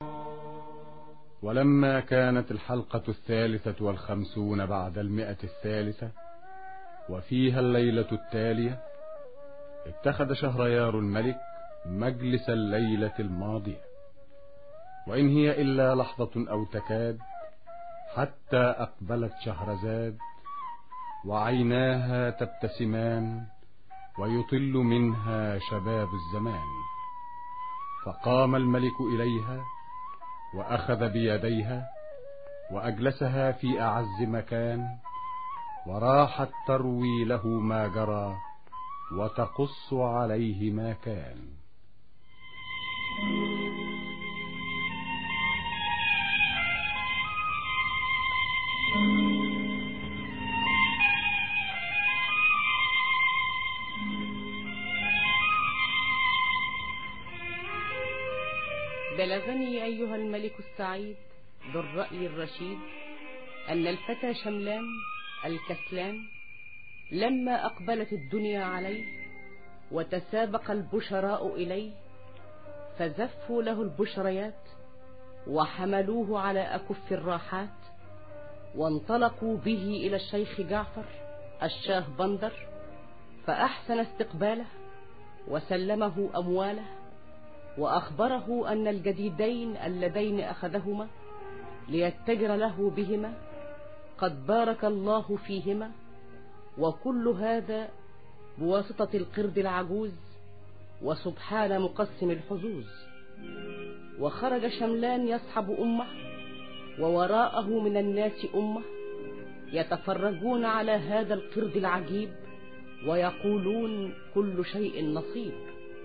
ولما كانت الحلقة الثالثة والخمسون بعد المئة الثالثة وفيها الليلة التالية اتخذ شهريار الملك مجلس الليلة الماضية وإن هي إلا لحظة أو تكاد حتى أقبلت شهرزاد وعيناها تبتسمان ويطل منها شباب الزمان فقام الملك إليها وأخذ بيديها وأجلسها في أعز مكان وراحت تروي له ما جرى وتقص عليه ما كان بلغني أيها الملك السعيد ذو الرأي الرشيد أن الفتى شملان الكسلان لما أقبلت الدنيا عليه وتسابق البشراء إليه فزفوا له البشريات وحملوه على أكف الراحات وانطلقوا به إلى الشيخ جعفر الشاه بندر فأحسن استقباله وسلمه أمواله وأخبره أن الجديدين اللذين أخذهما ليتجر له بهما قد بارك الله فيهما وكل هذا بواسطة القرد العجوز وسبحان مقسم الحظوظ وخرج شملان يصحب أمه ووراءه من الناس أمة يتفرجون على هذا القرد العجيب ويقولون كل شيء نصيب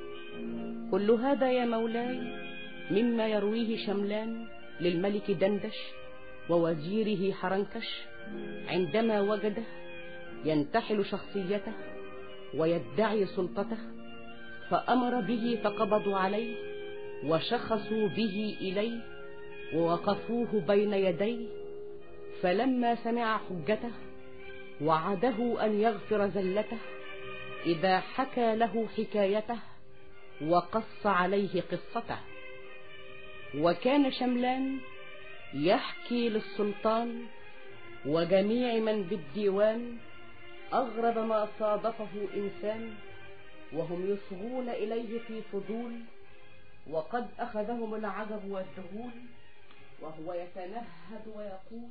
كل هذا يا مولاي مما يرويه شملان للملك دندش ووزيره حرنكش عندما وجده ينتحل شخصيته ويدعي سلطته فأمر به فقبضوا عليه وشخصوا به إليه ووقفوه بين يديه فلما سمع حجته وعده أن يغفر زلته إذا حكى له حكايته وقص عليه قصته وكان شملان يحكي للسلطان وجميع من بالديوان أغرب ما صادفه إنسان وهم يصغون إليه في فضول وقد أخذهم العجب والذهول وهو يتنهد ويقول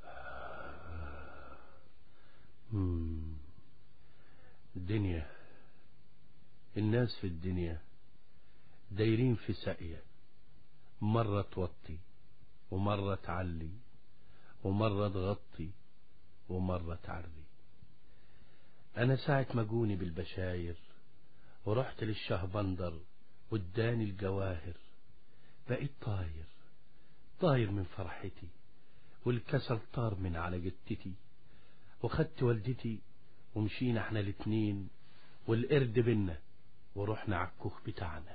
الدنيا الناس في الدنيا دايرين في ساقية مرة توطي ومرة تعلي ومرة تغطي ومرة تعري أنا ساعة ما جوني بالبشاير ورحت للشهبندر واداني الجواهر بقيت طاير طاير من فرحتي والكسل طار من على جتتي وخدت والدتي ومشينا احنا الاتنين والقرد بينا ورحنا على الكوخ بتاعنا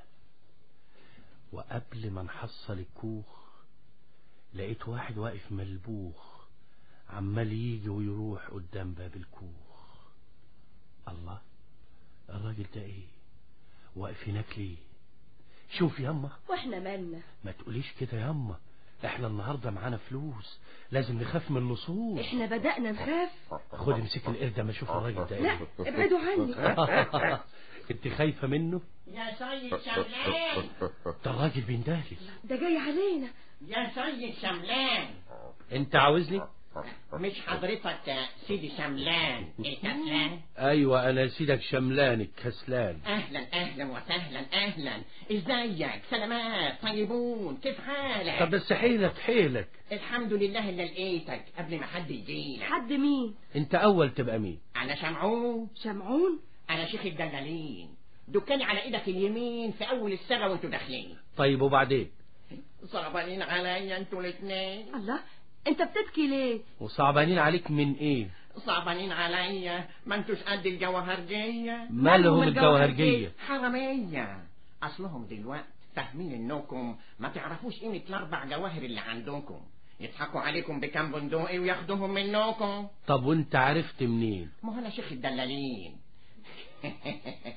وقبل ما نحصل الكوخ لقيت واحد واقف ملبوخ عمال يجي ويروح قدام باب الكوخ الله الراجل ده ايه واقف هناك ليه شوف ياما واحنا مالنا ما تقوليش كده ياما احنا النهارده معانا فلوس لازم نخاف من اللصوص احنا بدأنا نخاف خد امسك القرد اما اشوف الراجل ده لا ايه ابعدوا عني انت خايفه منه يا سيد شملان ده الراجل بيندهلي ده جاي علينا يا سيد شملان انت عاوزني مش حضرتك سيدي شملان الكسلان ايوه انا سيدك شملان الكسلان اهلا اهلا وسهلا اهلا ازيك سلامات طيبون كيف حالك طب بس حيلك حيلك الحمد لله اللي لقيتك قبل ما حد يجيلك حد مين انت اول تبقى مين انا شمعون شمعون انا شيخ الدلالين دكاني على ايدك اليمين في اول السنه وانتوا داخلين طيب وبعدين صعبانين عليا انتوا الاثنين الله انت بتبكي ليه وصعبانين عليك من ايه صعبانين عليا ما انتوش قد الجوهرجيه مالهم الجوهرجية حرامية أصلهم دلوقتي فاهمين إنكم ما تعرفوش قيمة الأربع جواهر اللي عندكم يضحكوا عليكم بكام بندقي وياخدوهم منكم طب وانت عرفت منين ما هو أنا شيخ الدلالين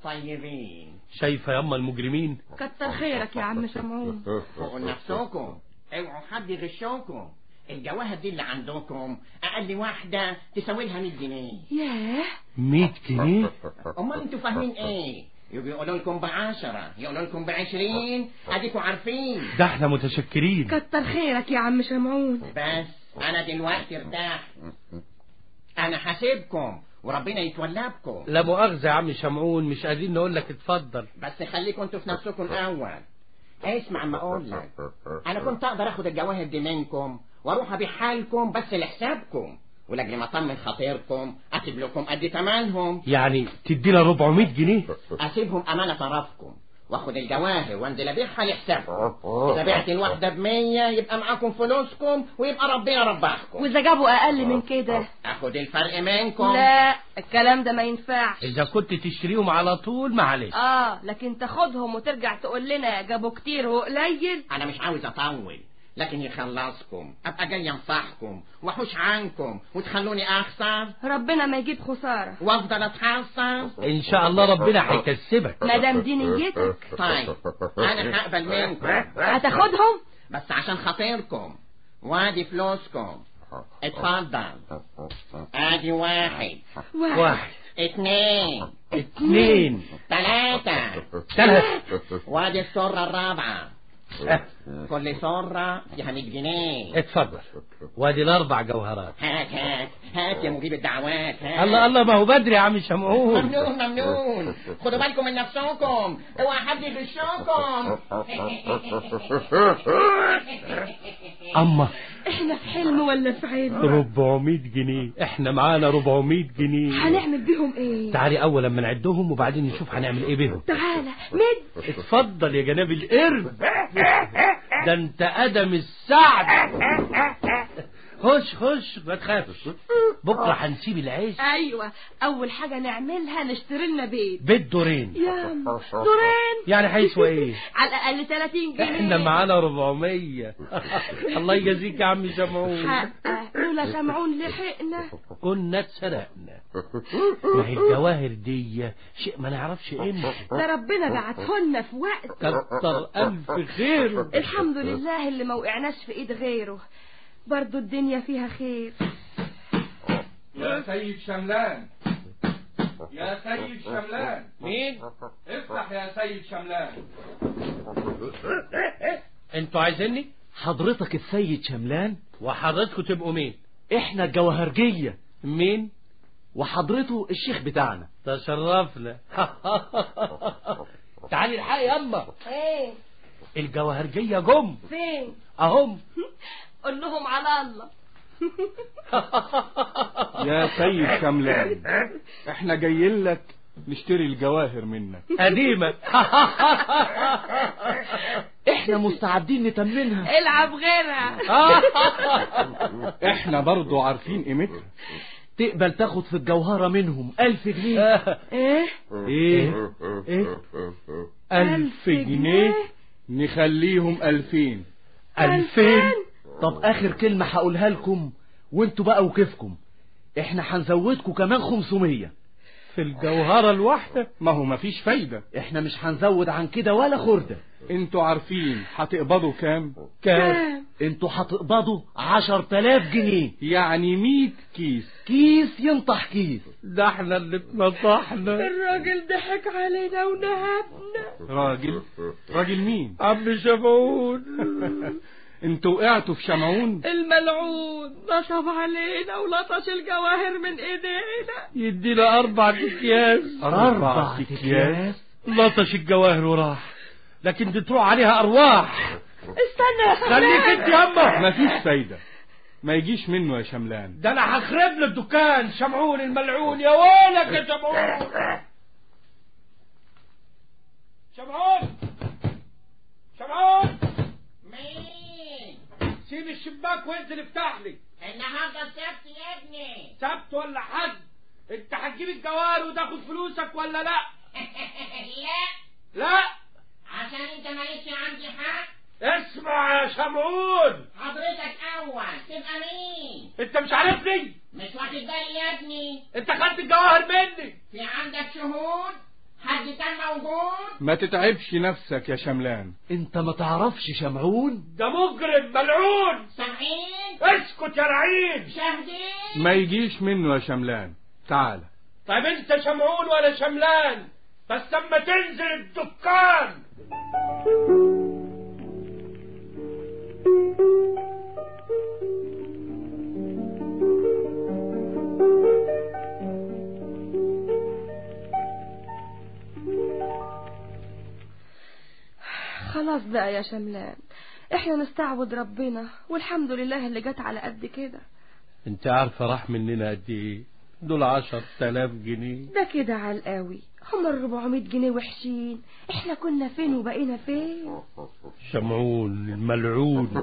طيبين شايفة يما المجرمين كتر خيرك يا عم شمعون فوقوا نفسكم اوعوا حد يغشوكم الجواهر دي اللي عندكم اقل واحده تساوي لها 100 جنيه ياه 100 جنيه امال انتوا فاهمين ايه يجوا يقولوا لكم بعشرة يقولوا لكم بعشرين اديكوا عارفين ده احنا متشكرين كتر خيرك يا عم شمعون بس انا دلوقتي ارتاح انا حاسبكم وربنا يتولى بكم لا مؤاخذة يا عم شمعون مش قادرين نقول لك اتفضل بس خليكم انتوا في نفسكم الاول اسمع ما اقول لك انا كنت اقدر اخد الجواهر دي منكم واروح ابيعها لكم بس لحسابكم ولاجل ما اطمن خاطركم اسيب لكم قد ثمنهم يعني تدينا 400 جنيه اسيبهم امانه طرفكم واخد الجواهر وانزل ابيعها لحسابكم اذا بعت الواحده بمية يبقى معاكم فلوسكم ويبقى ربنا ربحكم واذا جابوا اقل من كده اخد الفرق منكم لا الكلام ده ما ينفعش إذا كنت تشتريهم على طول معلش اه لكن تاخدهم وترجع تقول لنا جابوا كتير وقليل انا مش عاوز اطول لكن يخلصكم ابقى جاي انصحكم واحوش عنكم وتخلوني اخسر ربنا ما يجيب خسارة وافضل اتحصن إن شاء الله ربنا هيكسبك ما دام دي نيتك طيب انا هقبل منكم هتاخدهم بس عشان خاطركم وادي فلوسكم اتفضل ادي واحد واحد واحد اتنين اتنين تلاتة ثلاثة وادي السرة الرابعة اه، كل سرة فيها 100 جنيه اتفضل وادي الأربع جوهرات هات هات هات يا مجيب الدعوات هات الله الله ما هو بدري يا عم شمعون ممنون ممنون خدوا بالكم من نفسكم اوعى حد يغشكم أما احنا في حلم ولا في عين 400 جنيه احنا معانا 400 جنيه هنعمل بيهم ايه تعالي أول لما نعدهم وبعدين نشوف هنعمل ايه بيهم تعالى مد اتفضل يا جناب القرد ده انت ادم السعد خش خش ما تخافش بكره هنسيب العيش ايوه اول حاجة نعملها نشتري لنا بيت بيت دورين يا دورين يعني هيسوى ايه على الاقل 30 جنيه احنا معانا 400 الله يجازيك يا عم شمعون حقه لولا شمعون لحقنا كنا اتسرقنا ما هي الجواهر دي شيء ما نعرفش قيمته ده ربنا بعته لنا في وقت كتر الف خير الحمد لله اللي ما وقعناش في ايد غيره برضو الدنيا فيها خير يا سيد شملان يا سيد شملان مين افتح يا سيد شملان انتوا عايزيني حضرتك السيد شملان وحضرتكم تبقوا مين احنا الجوهرجية مين وحضرته الشيخ بتاعنا تشرفنا تعالي الحق يا اما ايه الجواهرجية جم فين اهم قول لهم على الله يا سيد شملان احنا جايين لك نشتري الجواهر منك قديمة احنا مستعدين نتمنها العب غيرها احنا برضو عارفين قيمتها تقبل تاخد في الجوهرة منهم ألف جنيه ايه ايه ايه ألف جنيه نخليهم ألفين ألفين طب آخر كلمة هقولها لكم وانتوا بقى وكيفكم احنا هنزودكم كمان خمسمية في الجوهرة الواحدة ما هو مفيش فايدة احنا مش هنزود عن كده ولا خردة انتوا عارفين هتقبضوا كام كام انتوا هتقبضوا عشر تلاف جنيه يعني مية كيس كيس ينطح كيس ده احنا اللي اتنطحنا الراجل ضحك علينا ونهبنا راجل راجل مين عم شمعون انتوا وقعتوا في شمعون الملعون نصب علينا ولطش الجواهر من ايدينا يدينا اربع اكياس أربع أكياس لطش الجواهر وراح لكن دي تروح عليها ارواح استنى يا خليك انت يا اما مفيش فايدة ما يجيش منه يا شملان ده انا هخرب له الدكان شمعون الملعون يا ويلك يا شمعون شمعون شمعون مين سيب الشباك وانزل افتح لي النهارده السبت يا ابني سبت ولا حد انت هتجيب الجوار وتاخد فلوسك ولا لا لا لا عشان انت مالكش عندي حق اسمع يا شمعون حضرتك اول تبقى مين انت مش عارفني مش واخد بالي يا ابني انت خدت الجواهر مني في عندك شهود حد كان موجود ما تتعبش نفسك يا شملان انت ما تعرفش شمعون ده مجرم ملعون سامعين اسكت يا رعيد شاهدين ما يجيش منه يا شملان تعال طيب انت شمعون ولا شملان بس اما تنزل الدكان خلاص بقى يا شملان احنا نستعبد ربنا والحمد لله اللي جت على قد كده انت عارفة راح مننا قد ايه دول عشر تلاف جنيه ده كده على القوي هما ال 400 جنيه وحشين احنا كنا فين وبقينا فين شمعون الملعون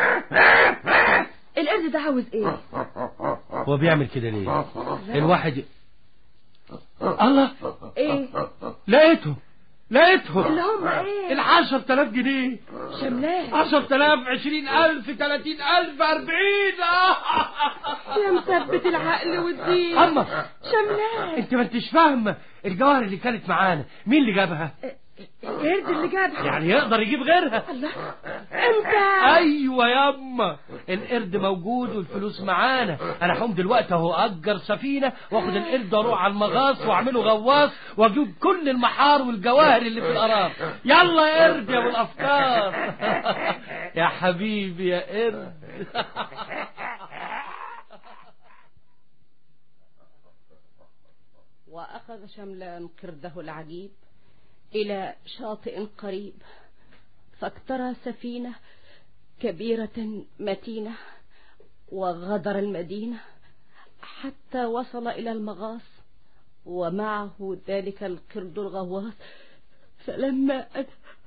القرد ده عاوز ايه هو بيعمل كده ليه الواحد الله ايه لقيته لقيته اللي هم ايه العشر تلاف جنيه شملان عشر تلاف عشرين ألف تلاتين ألف أربعين يا مثبت العقل والدين أما شملان انت ما انتش فاهمة الجواهر اللي كانت معانا مين اللي جابها القرد اللي جابها يعني يقدر يجيب غيرها الله انت ايوه ياما القرد موجود والفلوس معانا انا هقوم دلوقتي اهو اجر سفينه واخد القرد واروح على المغاص واعمله غواص واجيب كل المحار والجواهر اللي في القرار يلا يا قرد يا ابو الافكار يا حبيبي يا قرد وأخذ شملان قرده العجيب إلى شاطئ قريب فاقترى سفينة كبيرة متينة وغادر المدينة حتى وصل إلى المغاص ومعه ذلك القرد الغواص فلما أن...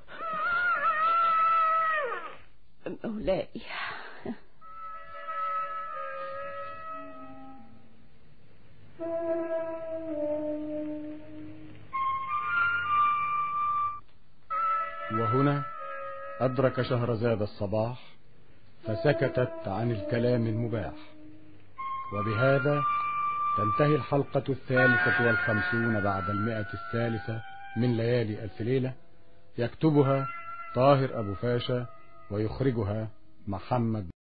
مولاي وهنا أدرك شهرزاد الصباح فسكتت عن الكلام المباح وبهذا تنتهي الحلقة الثالثة والخمسون بعد المئة الثالثة من ليالي ألف ليلة يكتبها طاهر أبو فاشا ويخرجها محمد